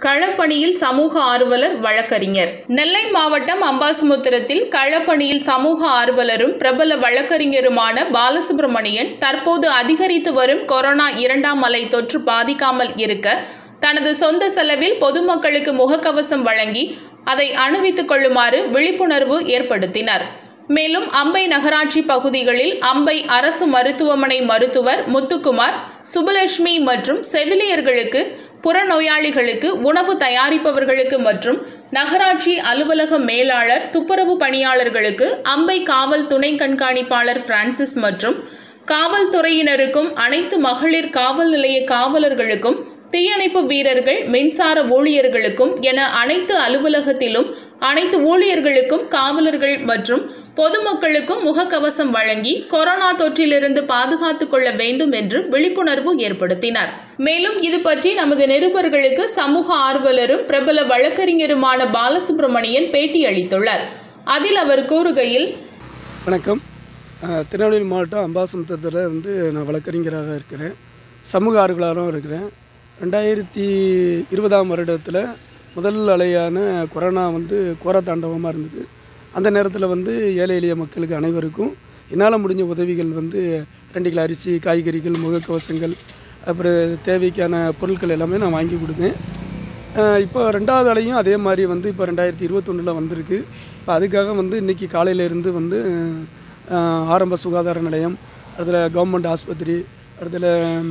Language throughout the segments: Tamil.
களப்பணியில் சமூக ஆர்வலர் வழக்கறிஞர் நெல்லை மாவட்டம் அம்பாசமுத்திரத்தில் களப்பணியில் சமூக ஆர்வலரும் பிரபல வழக்கறிஞருமான பாலசுப்ரமணியன் தற்போது அதிகரித்து வரும் கொரோனா இரண்டாம் அலை தொற்று பாதிக்காமல் இருக்க தனது சொந்த செலவில் பொதுமக்களுக்கு முகக்கவசம் வழங்கி அதை அணிவித்துக் கொள்ளுமாறு விழிப்புணர்வு ஏற்படுத்தினார் மேலும் அம்பை நகராட்சி பகுதிகளில் அம்பை அரசு மருத்துவமனை மருத்துவர் முத்துக்குமார் சுபலட்சுமி மற்றும் செவிலியர்களுக்கு புறநோயாளிகளுக்கு உணவு தயாரிப்பவர்களுக்கு மற்றும் நகராட்சி அலுவலக மேலாளர் துப்புரவு பணியாளர்களுக்கு அம்பை காவல் துணை கண்காணிப்பாளர் பிரான்சிஸ் மற்றும் காவல்துறையினருக்கும் அனைத்து மகளிர் காவல் நிலைய காவலர்களுக்கும் தீயணைப்பு வீரர்கள் மின்சார ஊழியர்களுக்கும் என அனைத்து அலுவலகத்திலும் அனைத்து ஊழியர்களுக்கும் காவலர்கள் மற்றும் பொதுமக்களுக்கும் முகக்கவசம் வழங்கி கொரோனா தொற்றிலிருந்து பாதுகாத்துக் கொள்ள வேண்டும் என்று விழிப்புணர்வு ஏற்படுத்தினார் மேலும் இது பற்றி நமது நிருபர்களுக்கு சமூக ஆர்வலரும் பிரபல வழக்கறிஞருமான பாலசுப்ரமணியன் பேட்டி அளித்துள்ளார் அதில் அவர் கூறுகையில் வணக்கம் அஹ், திருநெல்வேலி மாவட்டம் அம்பாசமுத்திரத்தில் வந்து நான் வழக்கறிஞராக இருக்கிறேன் சமூக ஆர்வலராகவும் இருக்கிறேன் ரெண்டாயிரத்தி இருபதாம் வருடத்தில் முதல் அலையான கொரோனா வந்து கோர தாண்டவமாக இருந்தது அந்த நேரத்தில் வந்து ஏழை எளிய மக்களுக்கு அனைவருக்கும் என்னால் முடிஞ்ச உதவிகள் வந்து ரெண்டு கிலோ அரிசி காய்கறிகள் முகக்கவசங்கள் அப்புறம் தேவைக்கான பொருட்கள் எல்லாமே நான் வாங்கி கொடுத்தேன் அஹ் இப்போ ரெண்டாவது அலையும் அதே மாதிரி வந்து இப்போ ரெண்டாயிரத்தி இருபத்தொன்னில் வந்திருக்கு இப்போ அதுக்காக வந்து இன்றைக்கி காலையிலேருந்து வந்து அஹ், ஆரம்ப சுகாதார நிலையம் அதில் கவர்மெண்ட் ஆஸ்பத்திரி அதில்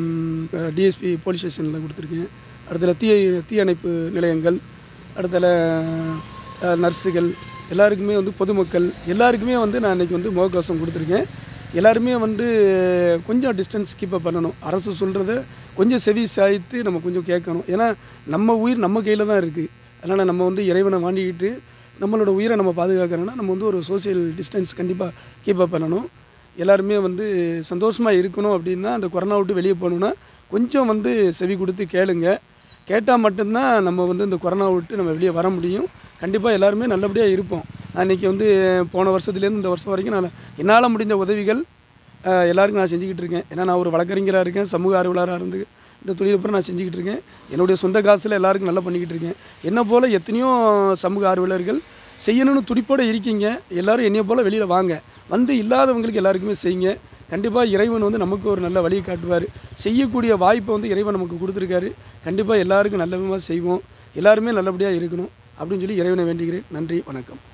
டிஎஸ்பி போலீஸ் ஸ்டேஷனில் கொடுத்துருக்கேன் அதில் தீ தீயணைப்பு நிலையங்கள் இடத்துல நர்ஸுகள் எல்லாருக்குமே வந்து பொதுமக்கள் எல்லாருக்குமே வந்து நான் இன்றைக்கி வந்து முகக்கவசம் கொடுத்துருக்கேன் எல்லாருமே வந்து கொஞ்சம் டிஸ்டன்ஸ் கீப்பப் பண்ணணும் அரசு சொல்கிறத கொஞ்சம் செவி சாய்த்து நம்ம கொஞ்சம் கேட்கணும் ஏன்னா நம்ம உயிர் நம்ம கையில் தான் இருக்குது அதனால் நம்ம வந்து இறைவனை வாண்டிக்கிட்டு நம்மளோட உயிரை நம்ம பாதுகாக்கணும்னா நம்ம வந்து ஒரு சோஷியல் டிஸ்டன்ஸ் கண்டிப்பாக கீப்பப் பண்ணணும் எல்லாருமே வந்து சந்தோஷமாக இருக்கணும் அப்படின்னா அந்த கொரோனா விட்டு வெளியே போகணுன்னா கொஞ்சம் வந்து செவி கொடுத்து கேளுங்க கேட்டால் மட்டும்தான் நம்ம வந்து இந்த கொரோனா விட்டு நம்ம வெளியே வர முடியும் கண்டிப்பாக எல்லாருமே நல்லபடியாக இருப்போம் நான் இன்றைக்கி வந்து போன வருஷத்துலேருந்து இந்த வருஷம் வரைக்கும் நான் என்னால் முடிந்த உதவிகள் அஹ், எல்லாருக்கும் நான் செஞ்சுக்கிட்டு இருக்கேன் ஏன்னா நான் ஒரு வழக்கறிஞராக இருக்கேன் சமூக ஆர்வலராக இருந்து இந்த தொழிலப்புறம் நான் செஞ்சுக்கிட்டு இருக்கேன் என்னுடைய சொந்த காசில் எல்லாருக்கும் நல்லா பண்ணிக்கிட்டு இருக்கேன் என்னை போல் எத்தனையோ சமூக ஆர்வலர்கள் செய்யணும்னு துடிப்போடு இருக்கீங்க எல்லாரும் என்னைய போல் வெளியில் வாங்க வந்து இல்லாதவங்களுக்கு எல்லாருக்குமே செய்யுங்க கண்டிப்பாக இறைவன் வந்து நமக்கு ஒரு நல்ல வழியை காட்டுவார் செய்யக்கூடிய வாய்ப்பை வந்து இறைவன் நமக்கு கொடுத்துருக்காரு கண்டிப்பாக எல்லாருக்கும் நல்ல விதமாக செய்வோம் எல்லாருமே நல்லபடியாக இருக்கணும் அப்படின்னு சொல்லி இறைவனை வேண்டுகிறேன் நன்றி வணக்கம்